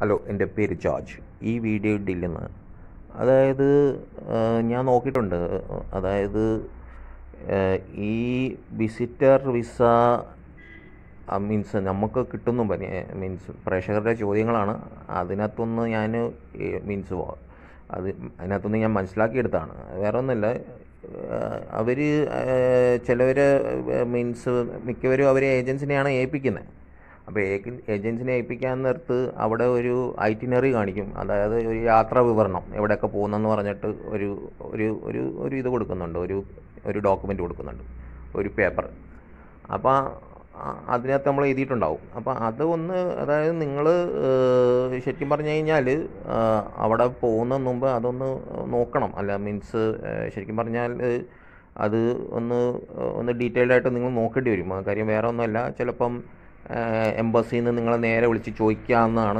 Hello എൻ്റെ പേര് George ഈ വീഡിയോ ഇല്ലെന്ന് അതായത് ആ, ഞാൻ നോക്കിയിട്ടുണ്ട് അതായത് ആ, ഈ വിസിറ്റർ വിസ മീൻസ് നമുക്ക് കിട്ടുന്നു മീൻസ് പ്രേക്ഷകരുടെ ചോദ്യങ്ങളാണ് അതിനകത്തൊന്ന് ഞാൻ മീൻസ് അത് അതിനകത്തൊന്ന് ഞാൻ മനസ്സിലാക്കിയെടുത്താണ് വേറെ ഒന്നുമില്ല അവർ ചിലവർ മീൻസ് മിക്കവരും അവർ ഏജൻസിനെയാണ് ഏൽപ്പിക്കുന്നത് അപ്പോൾ ഏജൻസിനെ ഏൽപ്പിക്കാൻ നേരത്ത് അവിടെ ഒരു ഐറ്റിനറി കാണിക്കും അതായത് ഒരു യാത്രാ വിവരണം എവിടെയൊക്കെ പോകുന്നെന്ന് പറഞ്ഞിട്ട് ഒരു ഒരു ഒരു ഒരു ഇത് കൊടുക്കുന്നുണ്ട് ഒരു ഒരു ഡോക്യുമെൻ്റ് കൊടുക്കുന്നുണ്ട് ഒരു പേപ്പർ അപ്പോൾ അതിനകത്ത് നമ്മൾ എഴുതിയിട്ടുണ്ടാവും അപ്പോൾ അത് ഒന്ന് അതായത് നിങ്ങൾ ശരിക്കും പറഞ്ഞു കഴിഞ്ഞാൽ അവിടെ പോകുന്നതിന് മുമ്പ് അതൊന്ന് നോക്കണം അല്ല മീൻസ് ശരിക്കും പറഞ്ഞാൽ അത് ഒന്ന് ഒന്ന് ഡീറ്റെയിൽഡ് ആയിട്ട് നിങ്ങൾ നോക്കേണ്ടി വരും ആ കാര്യം വേറെ ഒന്നുമല്ല ചിലപ്പം എംബസിയിൽ നിന്ന് നിങ്ങളെ നേരെ വിളിച്ച് ചോദിക്കാവുന്നതാണ്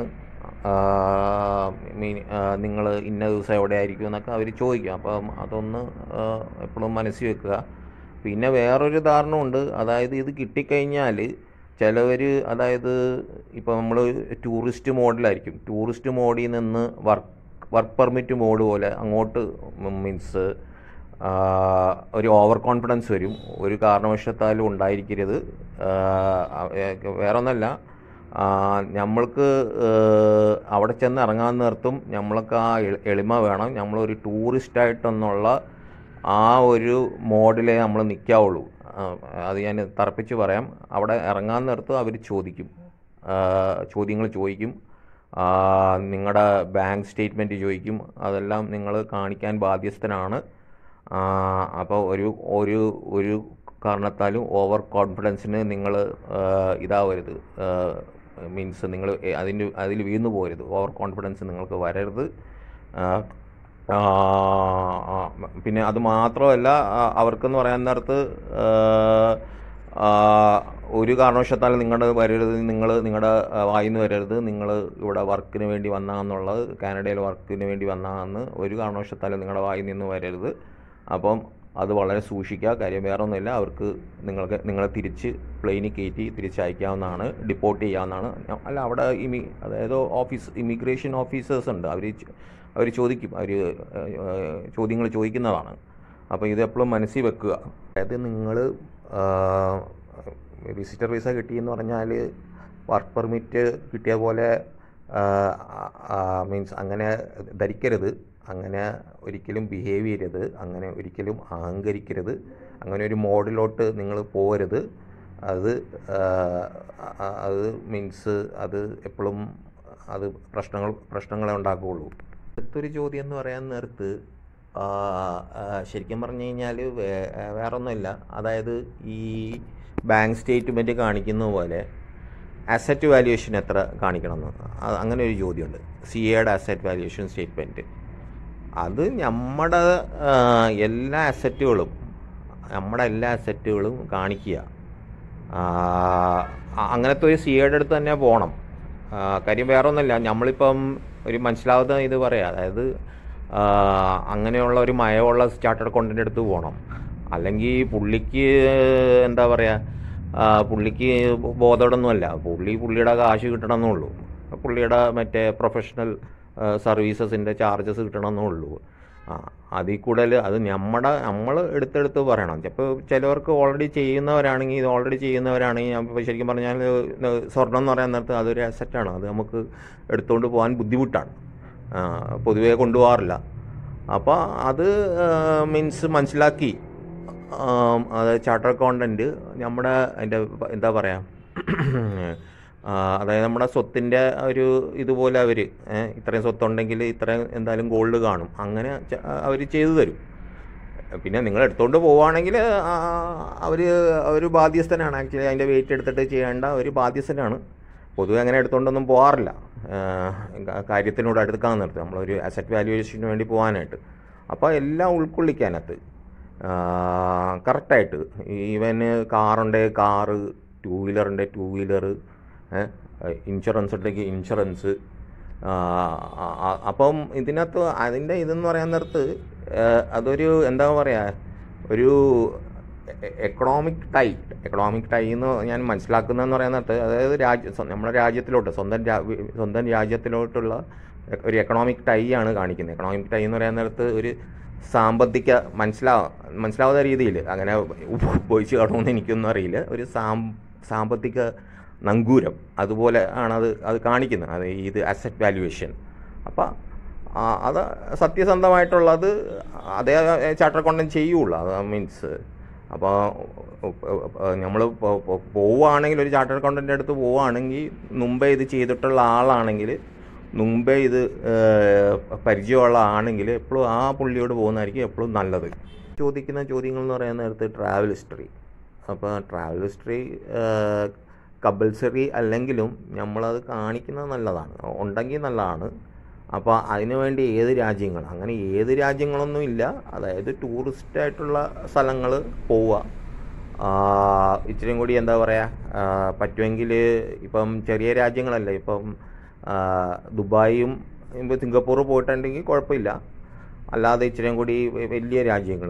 മീൻ നിങ്ങൾ ഇന്ന ദിവസം എവിടെ ആയിരിക്കും എന്നൊക്കെ അവർ ചോദിക്കും അപ്പം അതൊന്ന് എപ്പോഴും മനസ്സിൽ വെക്കുക പിന്നെ വേറൊരു ധാരണമുണ്ട് അതായത് ഇത് കിട്ടിക്കഴിഞ്ഞാൽ ചിലവർ അതായത് ഇപ്പോൾ നമ്മൾ ടൂറിസ്റ്റ് മോഡിലായിരിക്കും ടൂറിസ്റ്റ് മോഡിൽ നിന്ന് വർക്ക് വർക്ക് പെർമിറ്റ് മോഡ് പോലെ അങ്ങോട്ട് മീൻസ് ഒരു ഓവർ കോൺഫിഡൻസ് വരും ഒരു കാരണവശത്താലും ഉണ്ടായിരിക്കരുത് വേറെ ഒന്നല്ല നമ്മൾക്ക് അവിടെ ചെന്ന് ഇറങ്ങാൻ നേരത്തും നമ്മൾക്ക് ആ എളിമ വേണം നമ്മളൊരു ടൂറിസ്റ്റായിട്ടെന്നുള്ള ആ ഒരു മോഡിലേ നമ്മൾ നിൽക്കാവുള്ളൂ അത് ഞാൻ തറപ്പിച്ച് പറയാം അവിടെ ഇറങ്ങാൻ നേരത്ത് അവർ ചോദിക്കും ചോദ്യങ്ങൾ ചോദിക്കും നിങ്ങളുടെ ബാങ്ക് സ്റ്റേറ്റ്മെൻറ്റ് ചോദിക്കും അതെല്ലാം നിങ്ങൾ കാണിക്കാൻ ബാധ്യസ്ഥനാണ് അപ്പോൾ ഒരു ഒരു ഒരു കാരണത്താലും ഓവർ കോൺഫിഡൻസിന് നിങ്ങൾ ഇതാവരുത് മീൻസ് നിങ്ങൾ അതിൻ്റെ അതിൽ വീണു പോരുത് ഓവർ കോൺഫിഡൻസ് നിങ്ങൾക്ക് വരരുത് പിന്നെ അത് മാത്രമല്ല അവർക്കെന്ന് പറയാൻ നേരത്ത് ഒരു കാരണവശാലും നിങ്ങളുടെ വരരുത് നിങ്ങൾ നിങ്ങളുടെ വായിന്ന് വരരുത് നിങ്ങൾ ഇവിടെ വർക്കിന് വേണ്ടി വന്നാന്നുള്ളത് കാനഡയിൽ വർക്കിന് വേണ്ടി വന്നാന്ന് ഒരു കാരണവശാലും നിങ്ങളുടെ വായിൽ നിന്ന് വരരുത് അപ്പം അത് വളരെ സൂക്ഷിക്കുക കാര്യം വേറെ ഒന്നുമില്ല അവർക്ക് നിങ്ങൾക്ക് നിങ്ങളെ തിരിച്ച് പ്ലെയിനിൽ കയറ്റി തിരിച്ചയക്കാവുന്നതാണ് ഡിപ്പോർട്ട് ചെയ്യാവുന്നതാണ് അല്ല അവിടെ ഇമി അതായത് ഓഫീസ് ഇമിഗ്രേഷൻ ഓഫീസേഴ്സ് ഉണ്ട് അവർ അവർ ചോദിക്കും അവർ ചോദ്യങ്ങൾ ചോദിക്കുന്നതാണ് അപ്പോൾ ഇത് എപ്പോഴും മനസ്സിൽ വെക്കുക അതായത് നിങ്ങൾ വിസിറ്റർ വിസ കിട്ടിയെന്ന് പറഞ്ഞാൽ വർക്ക് പെർമിറ്റ് കിട്ടിയ പോലെ മീൻസ് അങ്ങനെ ധരിക്കരുത് അങ്ങനെ ഒരിക്കലും ബിഹേവ് ചെയ്യരുത് അങ്ങനെ ഒരിക്കലും അഹങ്കരിക്കരുത് അങ്ങനെ ഒരു മോഡിലോട്ട് നിങ്ങൾ പോകരുത് അത് അത് മീൻസ് അത് എപ്പോഴും അത് പ്രശ്നങ്ങൾ പ്രശ്നങ്ങളെ ഉണ്ടാക്കുകയുള്ളൂ അടുത്തൊരു ചോദ്യം എന്ന് പറയാൻ നേരത്ത് ശരിക്കും പറഞ്ഞു കഴിഞ്ഞാൽ വേറെ ഒന്നുമില്ല അതായത് ഈ ബാങ്ക് സ്റ്റേറ്റ്മെൻറ്റ് കാണിക്കുന്ന പോലെ അസറ്റ് വാല്യുവേഷൻ എത്ര കാണിക്കണമെന്ന് അങ്ങനെ ഒരു ചോദ്യമുണ്ട് സി എയുടെ അസറ്റ് വാല്യുവേഷൻ സ്റ്റേറ്റ്മെൻറ്റ് അത് നമ്മുടെ എല്ലാ അസറ്റുകളും നമ്മുടെ എല്ലാ അസറ്റുകളും കാണിക്കുക അങ്ങനത്തെ ഒരു സി എയുടെ അടുത്ത് തന്നെ പോകണം കാര്യം വേറെ ഒന്നുമില്ല നമ്മളിപ്പം ഒരു മനസ്സിലാവുന്ന ഇത് പറയാം അതായത് അങ്ങനെയുള്ള ഒരു മയമുള്ള സ്റ്റാർട്ടഡ് കോണ്ടൻ്റ് എടുത്ത് പോകണം അല്ലെങ്കിൽ പുള്ളിക്ക് എന്താ പറയുക പുള്ളിക്ക് ബോധമൊന്നുമല്ല പുള്ളി പുള്ളിയുടെ കാശ് കിട്ടണമെന്നുള്ളൂ പുള്ളിയുടെ മറ്റേ പ്രൊഫഷണൽ സർവീസസിൻ്റെ ചാർജസ് കിട്ടണമെന്നേ ഉള്ളൂ ആ അതിൽ കൂടുതൽ അത് നമ്മുടെ നമ്മൾ എടുത്തെടുത്ത് പറയണം ചിലപ്പോൾ ചിലവർക്ക് ഓൾറെഡി ചെയ്യുന്നവരാണെങ്കിൽ ഇത് ഓൾറെഡി ചെയ്യുന്നവരാണെങ്കിൽ ഇപ്പോൾ ശരിക്കും പറഞ്ഞാൽ സ്വർണം എന്ന് പറയാൻ നേരത്ത് അതൊരു അസറ്റാണ് അത് നമുക്ക് എടുത്തുകൊണ്ട് പോകാൻ ബുദ്ധിമുട്ടാണ് പൊതുവേ കൊണ്ടുപോകാറില്ല അപ്പോൾ അത് മീൻസ് മനസ്സിലാക്കി അത് ചാർട്ടർ അക്കൗണ്ടൻറ്റ് നമ്മുടെ അതിൻ്റെ എന്താ പറയുക അതായത് നമ്മുടെ സ്വത്തിൻ്റെ ഒരു ഇതുപോലെ അവർ ഇത്രയും സ്വത്തുണ്ടെങ്കിൽ ഇത്രയും എന്തായാലും ഗോൾഡ് കാണും അങ്ങനെ അവർ ചെയ്തു തരും പിന്നെ നിങ്ങൾ എടുത്തുകൊണ്ട് പോവുകയാണെങ്കിൽ അവർ ഒരു ബാധ്യസ്ഥനാണ് ആക്ച്വലി അതിൻ്റെ വെയിറ്റ് എടുത്തിട്ട് ചെയ്യേണ്ട ഒരു ബാധ്യസ്ഥനാണ് പൊതുവെ അങ്ങനെ എടുത്തുകൊണ്ടൊന്നും പോകാറില്ല കാര്യത്തിനോട് അടുക്കാൻ നിർത്തും നമ്മളൊരു അസറ്റ് വാല്യുവേഷന് വേണ്ടി പോകാനായിട്ട് അപ്പോൾ എല്ലാം ഉൾക്കൊള്ളിക്കാനകത്ത് കറക്റ്റായിട്ട് ഈവന് കാറുണ്ട് കാറ് ടൂ വീലറുണ്ട് ടൂ വീലർ ഇൻഷുറൻസ് ഉണ്ടെങ്കിൽ ഇൻഷുറൻസ് അപ്പം ഇതിനകത്ത് അതിൻ്റെ ഇതെന്ന് പറയാൻ നേരത്ത് അതൊരു എന്താ പറയുക ഒരു എക്കണോമിക് ടൈ എക്കണോമിക് ടൈ എന്ന് ഞാൻ മനസ്സിലാക്കുന്നതെന്ന് പറയുന്നത് അതായത് രാജ്യ സ്വ- നമ്മുടെ രാജ്യത്തിലോട്ട് സ്വന്തം രാ സ്വന്തം രാജ്യത്തിലോട്ടുള്ള ഒരു എക്കണോമിക് ടൈ ആണ് കാണിക്കുന്നത് എക്കണോമിക് ടൈ എന്ന് പറയുന്ന നേരത്ത് ഒരു സാമ്പത്തിക മനസ്സിലാ മനസ്സിലാവുന്ന രീതിയിൽ അങ്ങനെ ഉപയോഗിച്ച് കാണുമെന്ന് എനിക്കൊന്നും അറിയില്ല ഒരു സാം സാമ്പത്തിക നങ്കൂരം അതുപോലെ ആണത് അത് കാണിക്കുന്നത് അത് ഇത് അസറ്റ് വാല്യുവേഷൻ അപ്പം അത് സത്യസന്ധമായിട്ടുള്ളത് അതേ ചാർട്ടർ കൊണ്ടും ചെയ്യുള്ളൂ അത് മീൻസ് അപ്പോൾ നമ്മൾ പോവുകയാണെങ്കിൽ ഒരു ചാർട്ടർ അക്കൗണ്ടൻ്റെ അടുത്ത് പോവുകയാണെങ്കിൽ മുമ്പേ ഇത് ചെയ്തിട്ടുള്ള ആളാണെങ്കിൽ മുമ്പേ ഇത് ഏഹ്, പരിചയമുള്ള ആണെങ്കിൽ എപ്പോഴും ആ പുള്ളിയോട് പോകുന്നതായിരിക്കും എപ്പോഴും നല്ലത് ചോദിക്കുന്ന ചോദ്യങ്ങൾ എന്ന് പറയുന്ന നേരത്ത് ട്രാവൽ ഹിസ്റ്ററി അപ്പോൾ ട്രാവൽ ഹിസ്റ്ററി കമ്പൽസറി അല്ലെങ്കിലും നമ്മളത് കാണിക്കുന്നത് നല്ലതാണ് ഉണ്ടെങ്കിൽ നല്ലതാണ് അപ്പോൾ അതിനു വേണ്ടി ഏത് രാജ്യങ്ങൾ അങ്ങനെ ഏത് രാജ്യങ്ങളൊന്നും ഇല്ല അതായത് ടൂറിസ്റ്റ് ആയിട്ടുള്ള സ്ഥലങ്ങൾ പോവുക ആ, ഇച്ചിരിയും കൂടി എന്താ പറയുക പറ്റുമെങ്കിൽ ഇപ്പം ചെറിയ രാജ്യങ്ങളല്ല ഇപ്പം ആ, ദുബായും ഇപ്പം സിംഗപ്പൂർ പോയിട്ടുണ്ടെങ്കിൽ കുഴപ്പമില്ല അല്ലാതെ ഇച്ചിരിയും കൂടി വ- വലിയ രാജ്യങ്ങൾ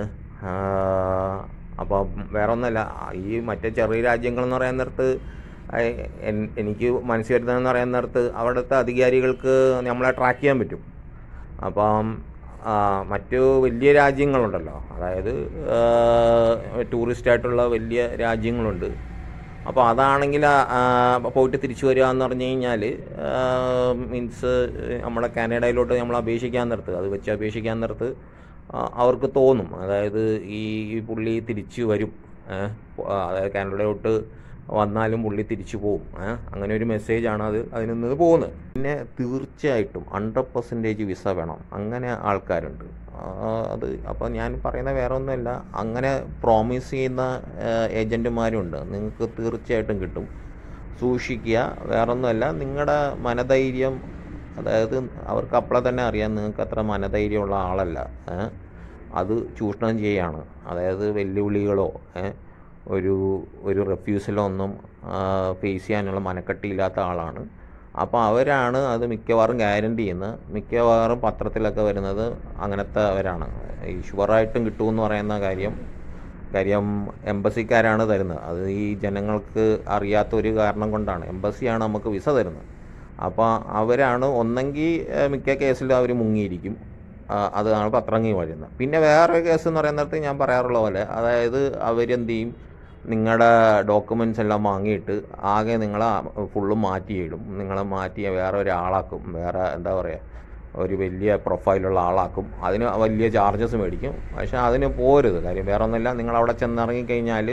അപ്പോൾ വേറെ ഒന്നല്ല ഈ മറ്റേ ചെറിയ രാജ്യങ്ങൾ എന്ന് പറയുന്ന നേരത്ത് ഐ- എൻ- എനിക്ക് മനസ്സിൽ വരുന്നതെന്ന് പറയുന്ന നേരത്ത് അവിടുത്തെ അധികാരികൾക്ക് നമ്മളെ ട്രാക്ക് ചെയ്യാൻ പറ്റും അപ്പം ആ, മറ്റു വലിയ രാജ്യങ്ങളുണ്ടല്ലോ അതായത് ടൂറിസ്റ്റ് ആയിട്ടുള്ള വലിയ രാജ്യങ്ങളുണ്ട് അപ്പോൾ അതാണെങ്കിൽ ആ, പോയിട്ട് തിരിച്ചു വരിക എന്ന് പറഞ്ഞു കഴിഞ്ഞാൽ മീൻസ് നമ്മുടെ കാനഡയിലോട്ട് നമ്മൾ അപേക്ഷിക്കാൻ നിർത്ത് അത് വെച്ച് അപേക്ഷിക്കാൻ നിർത്ത് ആ, അവർക്ക് തോന്നും അതായത് ഈ ഈ പുള്ളി തിരിച്ചു വരും ഏ, ആ, അതായത് കാനഡയിലോട്ട് വന്നാലും പുള്ളി തിരിച്ചു പോകും ഏ, അങ്ങനെ ഒരു മെസ്സേജാണ് അത് അതിൽ നിന്ന് പോകുന്നത് പിന്നെ തീർച്ചയായിട്ടും ഹൺഡ്രഡ് പെർസെൻറ്റേജ് വിസ വേണം അങ്ങനെ ആൾക്കാരുണ്ട് ആ, അത് അപ്പോൾ ഞാൻ പറയുന്ന വേറെ ഒന്നുമല്ല അങ്ങനെ പ്രോമിസ് ചെയ്യുന്ന ഏജൻറ്റുമാരുണ്ട് നിങ്ങൾക്ക് തീർച്ചയായിട്ടും കിട്ടും സൂക്ഷിക്കുക വേറൊന്നുമല്ല നിങ്ങളുടെ മനധൈര്യം അതായത് അവർക്ക് അപ്പോഴെ തന്നെ അറിയാം നിങ്ങൾക്ക് അത്ര മനധൈര്യമുള്ള ആളല്ല ഏ? അത് ചൂഷണം ചെയ്യാണ് അതായത് വെല്ലുവിളികളോ ഏ? ഒരു ഒരു റെഫ്യൂസലോ ഒന്നും ഫേസ് ചെയ്യാനുള്ള മനക്കെട്ടിയില്ലാത്ത ആളാണ് അപ്പോൾ അവരാണ് അത് മിക്കവാറും ഗ്യാരണ്ടി ചെയ്യുന്നത് മിക്കവാറും പത്രത്തിലൊക്കെ വരുന്നത് അങ്ങനത്തെ അവരാണ് ഈ ഷുവറായിട്ടും കിട്ടുമെന്ന് പറയുന്ന കാര്യം കാര്യം എംബസിക്കാരാണ് തരുന്നത് അത് ഈ ജനങ്ങൾക്ക് അറിയാത്ത ഒരു കാരണം കൊണ്ടാണ് എംബസിയാണ് നമുക്ക് വിസ തരുന്നത് അപ്പോൾ അവരാണ് ഒന്നെങ്കിൽ ഏഹ്, മിക്ക കേസിലും അവർ മുങ്ങിയിരിക്കും ആ, അതാണ് പത്രങ്ങി വരുന്നത് പിന്നെ വേറെ കേസ് എന്ന് പറയുന്നിടത്ത് ഞാൻ പറയാറുള്ള പോലെ അതായത് അവരെന്ത് ചെയ്യും നിങ്ങളുടെ ഡോക്യുമെൻറ്റ്സ് എല്ലാം വാങ്ങിയിട്ട് ആകെ നിങ്ങളെ ഫുള്ളും മാറ്റിയിടും നിങ്ങളെ മാറ്റി വേറെ ഒരാളാക്കും വേറെ എന്താ പറയുക ഒരു വലിയ പ്രൊഫൈലുള്ള ആളാക്കും അതിന് വലിയ ചാർജസ് മേടിക്കും പക്ഷേ അതിന് പോരുത് കാര്യം വേറെ ഒന്നുമില്ല നിങ്ങൾ അവിടെ ചെന്നിറങ്ങിക്കഴിഞ്ഞാൽ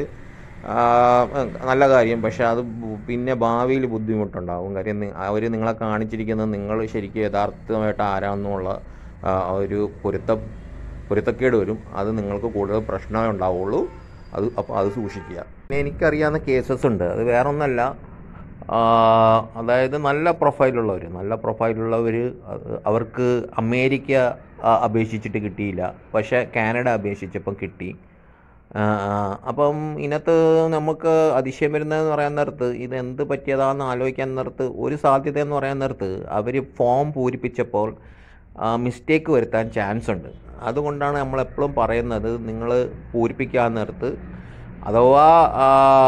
നല്ല കാര്യം പക്ഷേ അത് ബു- പിന്നെ ഭാവിയിൽ ബുദ്ധിമുട്ടുണ്ടാവും കാര്യം അവർ നിങ്ങളെ കാണിച്ചിരിക്കുന്നത് നിങ്ങൾ ശരിക്കും യഥാർത്ഥമായിട്ട് ആരാണെന്നുള്ള ആ, ഒരു പൊരുത്തം പൊരുത്തക്കേട് വരും അത് നിങ്ങൾക്ക് കൂടുതൽ പ്രശ്നമേ ഉണ്ടാവുള്ളൂ അത് അപ്പോൾ അത് സൂക്ഷിക്കുക പിന്നെ എനിക്കറിയാവുന്ന കേസസ് ഉണ്ട് അത് വേറെ ഒന്നല്ല ആ, അതായത് നല്ല പ്രൊഫൈലുള്ളവർ നല്ല പ്രൊഫൈലുള്ളവർ അവർക്ക് അമേരിക്ക ആ, അപേക്ഷിച്ചിട്ട് കിട്ടിയില്ല പക്ഷേ കാനഡ അപേക്ഷിച്ചപ്പം കിട്ടി ആ, അപ്പം ഇതിനകത്ത് നമുക്ക് അതിശയം വരുന്നതെന്ന് പറയാൻ നേരത്ത് ഇത് എന്ത് പറ്റിയതാണെന്ന് ആലോചിക്കാൻ നേരത്ത് ഒരു സാധ്യത എന്ന് പറയാൻ നേരത്ത് അവർ ഫോം പൂരിപ്പിച്ചപ്പോൾ മിസ്റ്റേക്ക് വരുത്താൻ ചാൻസ് ഉണ്ട് അതുകൊണ്ടാണ് നമ്മൾ എപ്പോഴും പറയുന്നത് നിങ്ങൾ പൂരിപ്പിക്കാൻ നേരത്ത് അഥവാ ആ,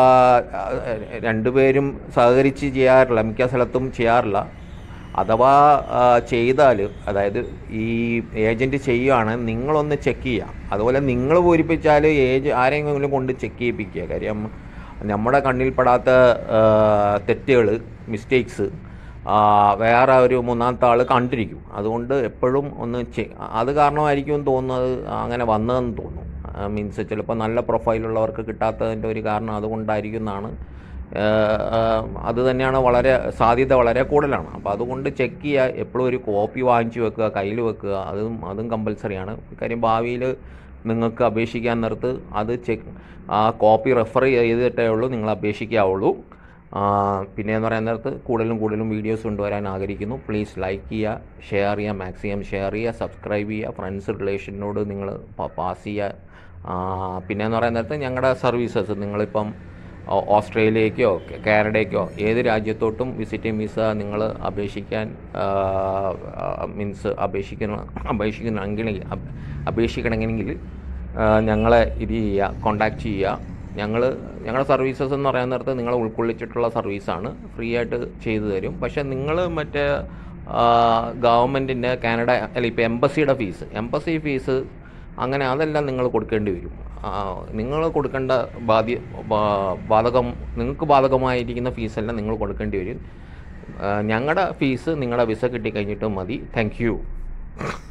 രണ്ടുപേരും സഹകരിച്ച് ചെയ്യാറില്ല മിക്ക സ്ഥലത്തും ചെയ്യാറില്ല അഥവാ ചെയ്താൽ അതായത് ഈ ഏജൻറ്റ് ചെയ്യുകയാണെങ്കിൽ നിങ്ങളൊന്ന് ചെക്ക് ചെയ്യുക അതുപോലെ നിങ്ങൾ പൂരിപ്പിച്ചാൽ ഏജ് ആരെങ്കിലും കൊണ്ട് ചെക്ക് ചെയ്യിപ്പിക്കുക കാര്യം നമ്മുടെ കണ്ണിൽപ്പെടാത്ത തെറ്റുകൾ മിസ്റ്റേക്സ് വേറെ ഒരു മൂന്നാമത്തെ ആൾ കണ്ടിരിക്കും അതുകൊണ്ട് എപ്പോഴും ഒന്ന് ചെ അത് കാരണമായിരിക്കും എന്ന് തോന്നുന്നത് അങ്ങനെ വന്നതെന്ന് തോന്നുന്നു മീൻസ് ചിലപ്പോൾ നല്ല പ്രൊഫൈലുള്ളവർക്ക് കിട്ടാത്തതിൻ്റെ ഒരു കാരണം അതുകൊണ്ടായിരിക്കും എന്നാണ് ഏഹ് അത് തന്നെയാണ് വളരെ സാധ്യത വളരെ കൂടുതലാണ് അപ്പോൾ അതുകൊണ്ട് ചെക്ക് ചെയ്യുക എപ്പോഴും ഒരു കോപ്പി വാങ്ങിച്ചു വെക്കുക കയ്യിൽ വെക്കുക അതും അതും കമ്പൽസറിയാണ് കാര്യം ഭാവിയിൽ നിങ്ങൾക്ക് അപേക്ഷിക്കാൻ നേരത്ത് അത് ചെക്ക് ആ കോപ്പി റെഫർ ചെയ്തിട്ടേ ഉള്ളൂ നിങ്ങൾ അപേക്ഷിക്കാവുള്ളൂ ആ, പിന്നെ എന്ന് പറയുന്ന നേരത്ത് കൂടുതലും കൂടുതലും വീഡിയോസ് കൊണ്ടുവരാൻ ആഗ്രഹിക്കുന്നു പ്ലീസ് ലൈക്ക് ചെയ്യുക ഷെയർ ചെയ്യുക മാക്സിമം ഷെയർ ചെയ്യുക സബ്സ്ക്രൈബ് ചെയ്യുക ഫ്രണ്ട്സ് റിലേഷനോട് നിങ്ങൾ പാസ് ചെയ്യുക ആ, പിന്നെ എന്ന് പറയുന്ന നേരത്ത് ഞങ്ങളുടെ സർവീസസ് നിങ്ങളിപ്പം ഓ- ഓസ്ട്രേലിയക്കോ കാനഡയ്ക്കോ ഏത് രാജ്യത്തോട്ടും വിസിറ്റിംഗ് വിസ നിങ്ങൾ അപേക്ഷിക്കാൻ മീൻസ് അപേക്ഷിക്കണം അപേക്ഷിക്കണമെങ്കിൽ അപ്- അപേക്ഷിക്കണമെങ്കിൽ ആ, ഞങ്ങളെ ഇത് ചെയ്യുക കോണ്ടാക്ട് ചെയ്യുക ഞങ്ങൾ ഞങ്ങളുടെ സർവീസസ് എന്ന് പറയാൻ നേരത്ത് നിങ്ങളെ ഉൾക്കൊള്ളിച്ചിട്ടുള്ള സർവീസാണ് ഫ്രീ ആയിട്ട് ചെയ്തു തരും പക്ഷേ നിങ്ങൾ മറ്റേ ഗവൺമെൻറ്റിൻ്റെ കാനഡ അല്ല ഇപ്പോൾ എംബസിയുടെ ഫീസ് എംബസി ഫീസ് അങ്ങനെ അതെല്ലാം നിങ്ങൾ കൊടുക്കേണ്ടി വരും നിങ്ങൾ കൊടുക്കേണ്ട ബാധ്യ ബാ- ബാധകം നിങ്ങൾക്ക് ബാധകമായിരിക്കുന്ന ഫീസെല്ലാം നിങ്ങൾ കൊടുക്കേണ്ടി വരും ഞങ്ങളുടെ ഫീസ് നിങ്ങളുടെ വിസ കിട്ടിക്കഴിഞ്ഞിട്ട് മതി താങ്ക് യു